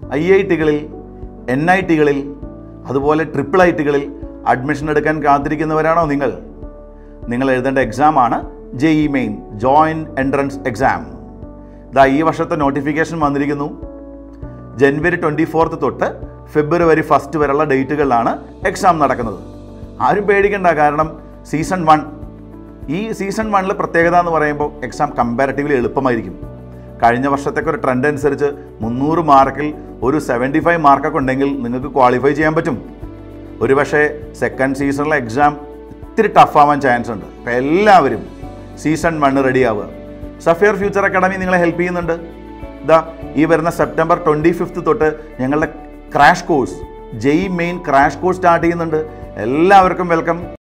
I I ടികളിൽ N I ടികളിൽ അതുപോലെ ട്രിപ്പിൾ ഐ ടികളിൽ അഡ്മിഷൻ എടുക്കാൻ കാത്തിരിക്കുന്നവരാണോ നിങ്ങൾ നിങ്ങൾ എഴുതേണ്ട എക്സാമാണ് J E main joint entrance exam ഇതാ ഈ വർഷത്തെ നോട്ടിഫിക്കേഷൻ വന്നിരിക്കുന്നു ജനുവരി ട്വൻറ്റി ഫോർത്ത് തൊട്ട് ഫെബ്രുവരി ഫസ്റ്റ് വരെയുള്ള ഡേറ്റുകളിലാണ് എക്സാം നടക്കുന്നത് ആരും പേടിക്കണ്ട കാരണം സീസൺ വൺ ഈ സീസൺ വണ്ണിൽ പ്രത്യേകത എന്ന് പറയുമ്പോൾ എക്സാം കമ്പാരിറ്റീവ്ലി എളുപ്പമായിരിക്കും കഴിഞ്ഞ വർഷത്തേക്ക് ഒരു ട്രെൻഡ് അനുസരിച്ച് മുന്നൂറ് മാർക്കിൽ ഒരു സെവൻറ്റി ഫൈവ് മാർക്കൊക്കെ ഉണ്ടെങ്കിൽ നിങ്ങൾക്ക് ക്വാളിഫൈ ചെയ്യാൻ പറ്റും ഒരുപക്ഷെ സെക്കൻഡ് സീസണിലെ എക്സാം ഇത്തിരി ടഫ് ആവാൻ ചാൻസ് ഉണ്ട് അപ്പോൾ എല്ലാവരും സീസൺ വണ്ണ് റെഡി ആവുക സഫിയർ ഫ്യൂച്ചർ അക്കാഡമി നിങ്ങളെ ഹെൽപ്പ് ചെയ്യുന്നുണ്ട് ഇതാ ഈ വരുന്ന സെപ്റ്റംബർ ട്വൻറ്റി ഫിഫ്ത്ത് തൊട്ട് ഞങ്ങളുടെ crash course J main crash course start ചെയ്യുന്നുണ്ട് എല്ലാവർക്കും വെൽക്കം